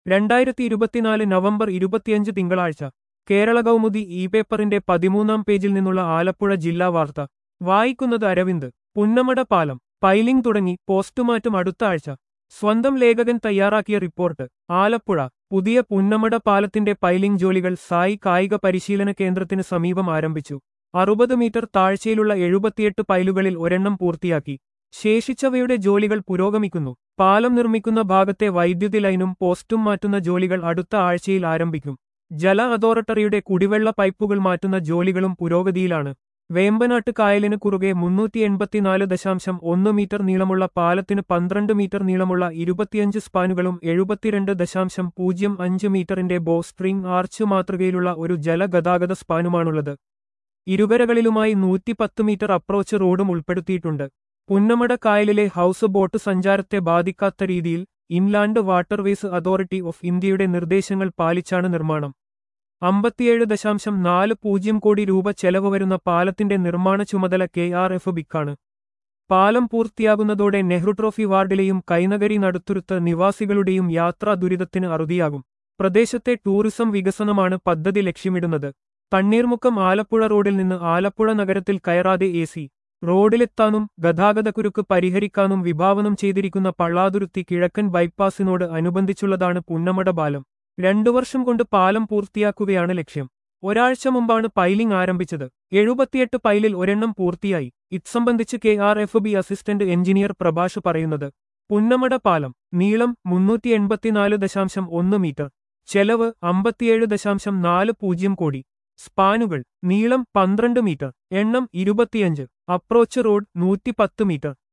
രണ്ടായിരത്തി ഇരുപത്തിനാല് നവംബർ ഇരുപത്തിയഞ്ച് തിങ്കളാഴ്ച കേരള കൗമുദി ഇ പേപ്പറിന്റെ പതിമൂന്നാം പേജിൽ നിന്നുള്ള ആലപ്പുഴ ജില്ലാ വാർത്ത വായിക്കുന്നത് അരവിന്ദ് പുന്നമട പാലം പൈലിംഗ് തുടങ്ങി പോസ്റ്റുമാറ്റം അടുത്ത ആഴ്ച സ്വന്തം ലേഖകൻ തയ്യാറാക്കിയ റിപ്പോർട്ട് ആലപ്പുഴ പുതിയ പുന്നമട പാലത്തിന്റെ പൈലിംഗ് ജോലികൾ സായി കായിക പരിശീലന കേന്ദ്രത്തിന് സമീപം ആരംഭിച്ചു അറുപത് മീറ്റർ താഴ്ചയിലുള്ള എഴുപത്തിയെട്ട് പൈലുകളിൽ ഒരെണ്ണം പൂർത്തിയാക്കി ശേഷിച്ചവയുടെ ജോലികൾ പുരോഗമിക്കുന്നു പാലം നിർമ്മിക്കുന്ന ഭാഗത്തെ വൈദ്യുതി ലൈനും പോസ്റ്റും മാറ്റുന്ന ജോലികൾ അടുത്ത ആഴ്ചയിൽ ആരംഭിക്കും ജല അതോറിറ്ററിയുടെ കുടിവെള്ള പൈപ്പുകൾ മാറ്റുന്ന ജോലികളും പുരോഗതിയിലാണ് വേമ്പനാട്ട് കായലിന് കുറുകെ മുന്നൂറ്റി എൺപത്തിനാല് ദശാംശം ഒന്ന് മീറ്റർ നീളമുള്ള പാലത്തിന് പന്ത്രണ്ട് മീറ്റർ നീളമുള്ള ഇരുപത്തിയഞ്ച് സ്പാനുകളും എഴുപത്തിരണ്ട് ദശാംശം പൂജ്യം അഞ്ച് മീറ്ററിന്റെ ബോസ്ട്രിംഗ് ആർച്ച് മാതൃകയിലുള്ള ഒരു ജലഗതാഗത സ്പാനുമാണുള്ളത് ഇരുകരകളിലുമായി നൂറ്റിപ്പത്ത് മീറ്റർ അപ്രോച്ച് റോഡും ഉൾപ്പെടുത്തിയിട്ടുണ്ട് പുന്നമട കായലിലെ ഹൌസ് ബോട്ട് സഞ്ചാരത്തെ ബാധിക്കാത്ത രീതിയിൽ ഇൻലാൻഡ് വാട്ടർവേസ് അതോറിറ്റി ഓഫ് ഇന്ത്യയുടെ നിർദ്ദേശങ്ങൾ പാലിച്ചാണ് നിർമ്മാണം അമ്പത്തിയേഴ് ദശാംശം നാല് പൂജ്യം കോടി രൂപ ചെലവ് വരുന്ന പാലത്തിന്റെ നിർമ്മാണ ചുമതല കെ ആർ എഫ് ബിക്കാണ് പാലം പൂർത്തിയാകുന്നതോടെ നെഹ്റു ട്രോഫി വാർഡിലെയും കൈനഗരി നടുത്തുരുത്ത് നിവാസികളുടെയും യാത്രാ ദുരിതത്തിന് അറുതിയാകും പ്രദേശത്തെ ടൂറിസം വികസനമാണ് പദ്ധതി ലക്ഷ്യമിടുന്നത് തണ്ണീർമുക്കം ആലപ്പുഴ റോഡിൽ നിന്ന് ആലപ്പുഴ നഗരത്തിൽ കയറാതെ എ സി റോഡിലെത്താനും ഗതാഗതക്കുരുക്ക് പരിഹരിക്കാനും വിഭാവനം ചെയ്തിരിക്കുന്ന പള്ളാതുരുത്തി കിഴക്കൻ ബൈപ്പാസിനോട് അനുബന്ധിച്ചുള്ളതാണ് പുന്നമട പാലം രണ്ടു വർഷം കൊണ്ട് പാലം പൂർത്തിയാക്കുകയാണ് ലക്ഷ്യം ഒരാഴ്ച മുമ്പാണ് പൈലിംഗ് ആരംഭിച്ചത് എഴുപത്തിയെട്ട് പൈലിൽ ഒരെണ്ണം പൂർത്തിയായി ഇത്സംബന്ധിച്ച് K R F B assistant engineer Prabhash പറയുന്നത് പുന്നമട പാലം നീളം മുന്നൂറ്റി എൺപത്തിനാല് ദശാംശം ഒന്ന് മീറ്റർ ചെലവ് അമ്പത്തിയേഴ് ദശാംശം നാല് പൂജ്യം കോടി സ്പാനുകൾ നീളം പന്ത്രണ്ട് മീറ്റർ എണ്ണം ഇരുപത്തിയഞ്ച് അപ്രോച്ച് റോഡ് നൂറ്റിപ്പത്ത് മീറ്റർ